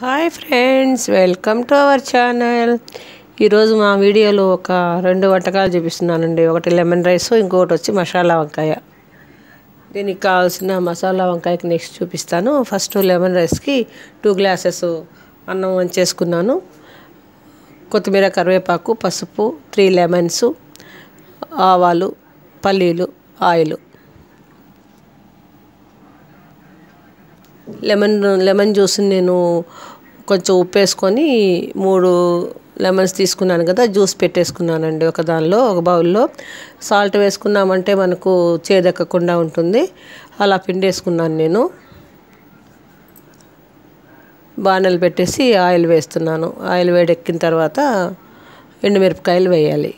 hi friends welcome to our channel ఈరోజు మా వీడియోలో ఒక రెండు వంటకాలు చూపిస్తున్నానండి ఒకటి లెమన్ రైస్ ఇంకొకటి వచ్చి మసాలా వంకాయ దీనికి కావాల్సిన మసాలా వంకాయకి నెక్స్ట్ చూపిస్తాను ఫస్ట్ లెమన్ రైస్కి టూ గ్లాసెస్ అన్నం వంచేసుకున్నాను కొత్తిమీర కరివేపాకు పసుపు త్రీ లెమన్స్ ఆవాలు పల్లీలు ఆయిల్ లెమన్ లెమన్ జ్యూస్ నేను కొంచెం ఉప్పు వేసుకొని మూడు లెమన్స్ తీసుకున్నాను కదా జ్యూస్ పెట్టేసుకున్నానండి ఒక దానిలో ఒక బౌల్లో సాల్ట్ వేసుకున్నామంటే మనకు చేదెక్కకుండా ఉంటుంది అలా పిండేసుకున్నాను నేను బాణలు పెట్టేసి ఆయిల్ వేస్తున్నాను ఆయిల్ వేడెక్కిన తర్వాత ఎండుమిరపకాయలు వేయాలి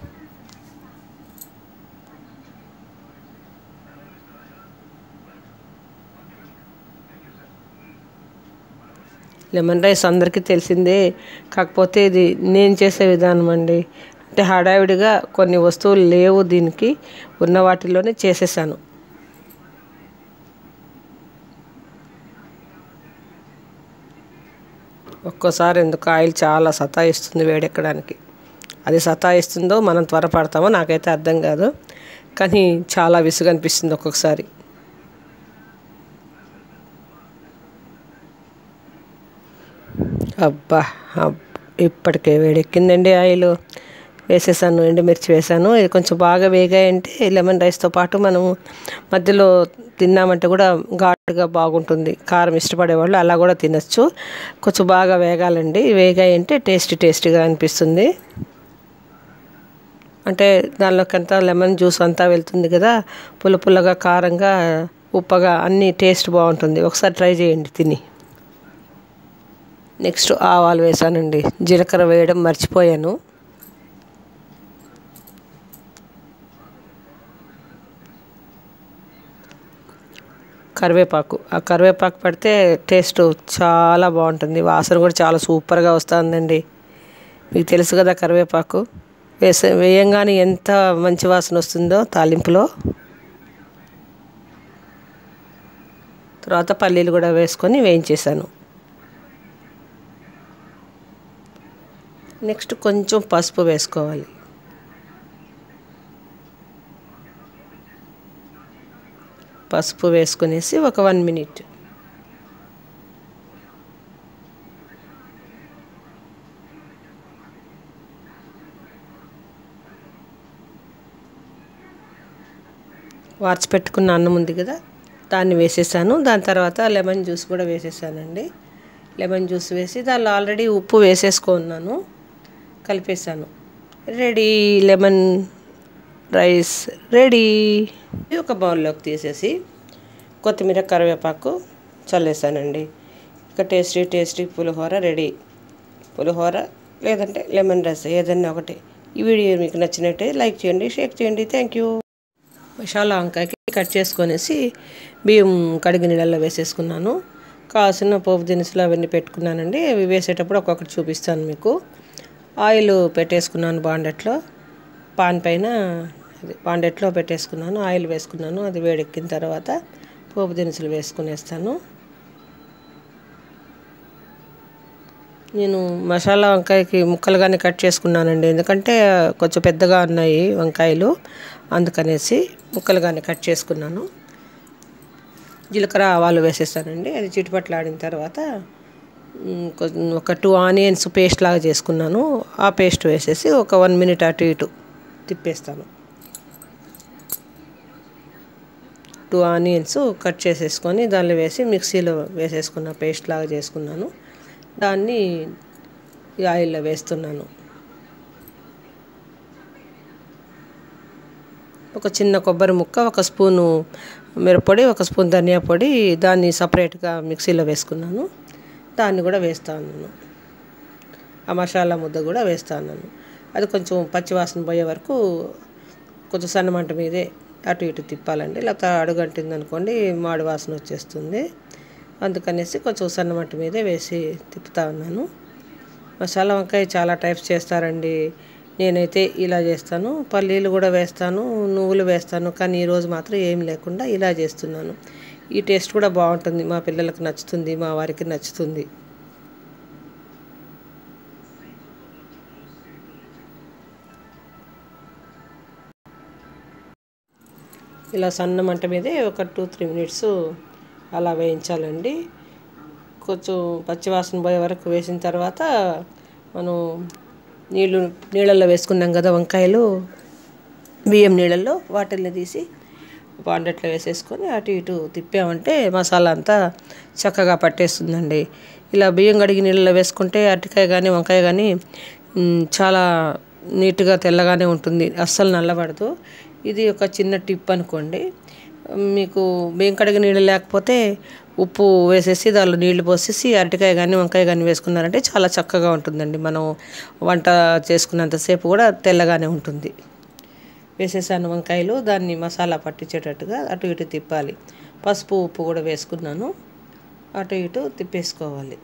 లెమన్ రైస్ అందరికీ తెలిసిందే కాకపోతే ఇది నేను చేసే విధానం అండి అంటే హడావిడిగా కొన్ని వస్తువులు లేవు దీనికి ఉన్న వాటిలోనే చేసేసాను ఒక్కోసారి ఎందుకు ఆయిల్ చాలా సతాయిస్తుంది వేడెక్కడానికి అది సతాయిస్తుందో మనం త్వరపడతామో నాకైతే అర్థం కాదు కానీ చాలా విసుగు అనిపిస్తుంది ఒక్కొక్కసారి అబ్బా ఇప్పటికే వేడెక్కిందండి ఆయిల్ వేసేసాను ఎండుమిర్చి వేసాను ఇది కొంచెం బాగా వేగాయంటే లెమన్ రైస్తో పాటు మనము మధ్యలో తిన్నామంటే కూడా ఘాటుగా బాగుంటుంది కారం ఇష్టపడే వాళ్ళు అలా కూడా తినచ్చు కొంచెం బాగా వేగాలండి వేగాయంటే టేస్టీ టేస్టీగా అనిపిస్తుంది అంటే దానిలోకి అంతా లెమన్ జ్యూస్ అంతా వెళ్తుంది కదా పుల్ల పుల్లగా కారంగా ఉప్పగా అన్నీ టేస్ట్ బాగుంటుంది ఒకసారి ట్రై చేయండి తిని నెక్స్ట్ ఆవాలు వేసానండి జీలకర్ర వేయడం మర్చిపోయాను కరివేపాకు ఆ కరివేపాకు పడితే టేస్ట్ చాలా బాగుంటుంది వాసన కూడా చాలా సూపర్గా వస్తుందండి మీకు తెలుసు కదా కరివేపాకు వేసే వేయంగానే ఎంత మంచి వాసన వస్తుందో తాలింపులో తర్వాత పల్లీలు కూడా వేసుకొని వేయించేసాను నెక్స్ట్ కొంచెం పసుపు వేసుకోవాలి పసుపు వేసుకునేసి ఒక వన్ మినిట్ వార్చి పెట్టుకున్న అన్నం ఉంది కదా దాన్ని వేసేసాను దాని తర్వాత లెమన్ జ్యూస్ కూడా వేసేసానండి లెమన్ జ్యూస్ వేసి దానిలో ఆల్రెడీ ఉప్పు వేసేసుకున్నాను కలిపేసాను రెడీ లెమన్ రైస్ రెడీ ఒక బౌల్లోకి తీసేసి కొత్తిమీర కరివేపాకు చల్లేసానండి ఇక టేస్టీ టేస్టీ పులిహోర రెడీ పులిహోర లేదంటే లెమన్ రైస్ ఏదన్నా ఒకటి ఈ వీడియో మీకు నచ్చినట్టే లైక్ చేయండి షేర్ చేయండి థ్యాంక్ యూ మసాలా వంకాయకి కట్ చేసుకొనేసి బియ్యం కడిగి నీళ్ళల్లో వేసేసుకున్నాను కావాల్సిన పోపు దినుసులు అవన్నీ పెట్టుకున్నానండి అవి వేసేటప్పుడు ఒక్కొక్కటి చూపిస్తాను మీకు ఆయిల్ పెట్టేసుకున్నాను బాండెట్లో పాన్ పైన అది బాండెట్లో పెట్టేసుకున్నాను ఆయిల్ వేసుకున్నాను అది వేడెక్కిన తర్వాత పోపు దినుసులు వేసుకునేస్తాను నేను మసాలా వంకాయకి ముక్కలుగానే కట్ చేసుకున్నానండి ఎందుకంటే కొంచెం పెద్దగా ఉన్నాయి వంకాయలు అందుకనేసి ముక్కలుగానే కట్ చేసుకున్నాను జీలకర్ర ఆవాలు వేసేసానండి అది చిటుపట్లాడిన తర్వాత ఒక టూ ఆనియన్స్ పేస్ట్ లాగా చేసుకున్నాను ఆ పేస్ట్ వేసేసి ఒక వన్ మినిట్ అటు ఇటు తిప్పేస్తాను టూ ఆనియన్స్ కట్ చేసేసుకొని దానిలో వేసి మిక్సీలో వేసేసుకున్న పేస్ట్ లాగా చేసుకున్నాను దాన్ని ఈ ఆయిల్లో వేస్తున్నాను ఒక చిన్న కొబ్బరి ముక్క ఒక స్పూను మిరప్పొడి ఒక స్పూన్ ధనియా పొడి దాన్ని సపరేట్గా మిక్సీలో వేసుకున్నాను దాన్ని కూడా వేస్తా ఉన్నాను ఆ మసాలా ముద్ద కూడా వేస్తా ఉన్నాను అది కొంచెం పచ్చివాసన పోయే వరకు కొంచెం సన్నమంట మీదే అటు ఇటు తిప్పాలండి లేకపోతే అడుగంటింది అనుకోండి మాడి వాసన వచ్చేస్తుంది అందుకనేసి కొంచెం సన్నమంట మీదే వేసి తిప్పుతా ఉన్నాను మసాలా వంకాయ చాలా టైప్స్ చేస్తారండి నేనైతే ఇలా చేస్తాను పల్లీలు కూడా వేస్తాను నువ్వులు వేస్తాను కానీ ఈరోజు మాత్రం ఏం లేకుండా ఇలా చేస్తున్నాను ఈ టేస్ట్ కూడా బాగుంటుంది మా పిల్లలకు నచ్చుతుంది మా వారికి నచ్చుతుంది ఇలా సన్న మంట మీదే ఒక టూ త్రీ మినిట్స్ అలా వేయించాలండి కొంచెం పచ్చివాసన పోయే వరకు వేసిన తర్వాత మనం నీళ్ళు నీళ్ళల్లో వేసుకున్నాం కదా వంకాయలు బియ్యం నీళ్ళల్లో వాటిల్ని తీసి బాండెట్లో వేసేసుకొని అటు ఇటు తిప్పామంటే మసాలా అంతా చక్కగా పట్టేస్తుందండి ఇలా బియ్యం కడిగి నీళ్ళలో వేసుకుంటే అరటికాయ కానీ వంకాయ కానీ మ్, చాలా నీట్గా తెల్లగానే ఉంటుంది అస్సలు నల్లబడదు ఇది ఒక చిన్న టిప్ అనుకోండి మీకు బియ్యం కడిగి నీళ్ళు లేకపోతే ఉప్పు వేసేసి దానిలో నీళ్లు పోసేసి అరటికాయ కానీ వంకాయ కానీ వేసుకున్నారంటే చాలా చక్కగా ఉంటుందండి మనం వంట చేసుకున్నంతసేపు కూడా తెల్లగానే ఉంటుంది వేసేసాను వంకాయలు దాన్ని మసాలా పట్టించేటట్టుగా అటు ఇటు తిప్పాలి పసుపు ఉప్పు కూడా వేసుకున్నాను అటు ఇటు తిప్పేసుకోవాలి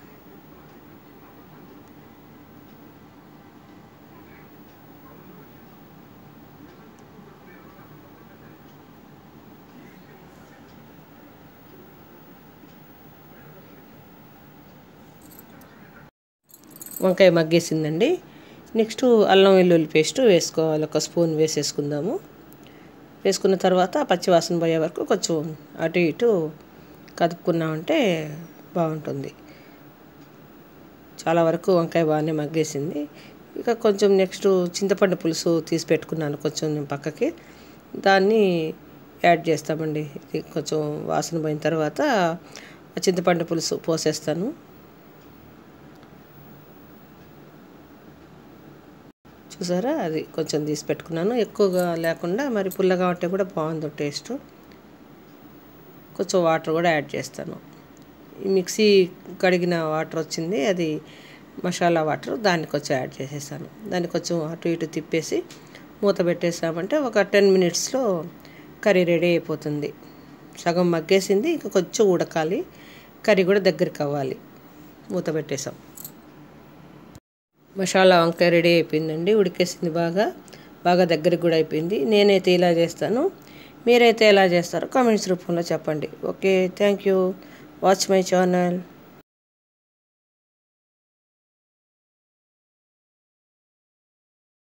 వంకాయ మగ్గేసిందండి నెక్స్ట్ అల్లం వెల్లుల్లి పేస్ట్ వేసుకోవాలి ఒక స్పూన్ వేసేసుకుందాము వేసుకున్న తర్వాత పచ్చివాసన పోయే వరకు కొంచెం అటు ఇటు కదుపుకున్నామంటే బాగుంటుంది చాలా వరకు వంకాయ బాగానే మగ్గేసింది ఇక కొంచెం నెక్స్ట్ చింతపండు పులుసు తీసి పెట్టుకున్నాను కొంచెం నేను పక్కకి దాన్ని యాడ్ చేస్తామండి ఇది కొంచెం వాసన పోయిన తర్వాత ఆ చింతపండు పులుసు పోసేస్తాను చూసారా అది కొంచెం తీసి పెట్టుకున్నాను ఎక్కువగా లేకుండా మరి పుల్లగా ఉంటే కూడా బాగుంది టేస్ట్ కొంచెం వాటర్ కూడా యాడ్ చేస్తాను ఈ మిక్సీ కడిగిన వాటర్ వచ్చింది అది మసాలా వాటర్ దాన్ని కొంచెం యాడ్ చేసేసాను దాన్ని కొంచెం అటు ఇటు తిప్పేసి మూత పెట్టేసామంటే ఒక టెన్ మినిట్స్లో కర్రీ రెడీ అయిపోతుంది సగం మగ్గేసింది ఇంకా కొంచెం ఉడకాలి కర్రీ కూడా దగ్గరికి అవ్వాలి మూత పెట్టేసాం మసాలా వంకాయ రెడీ అయిపోయిందండి ఉడికేసింది బాగా బాగా దగ్గరికి కూడా అయిపోయింది నేనైతే ఇలా చేస్తాను మీరైతే ఎలా చేస్తారో కామెంట్స్ రూపంలో చెప్పండి okay thank you watch my channel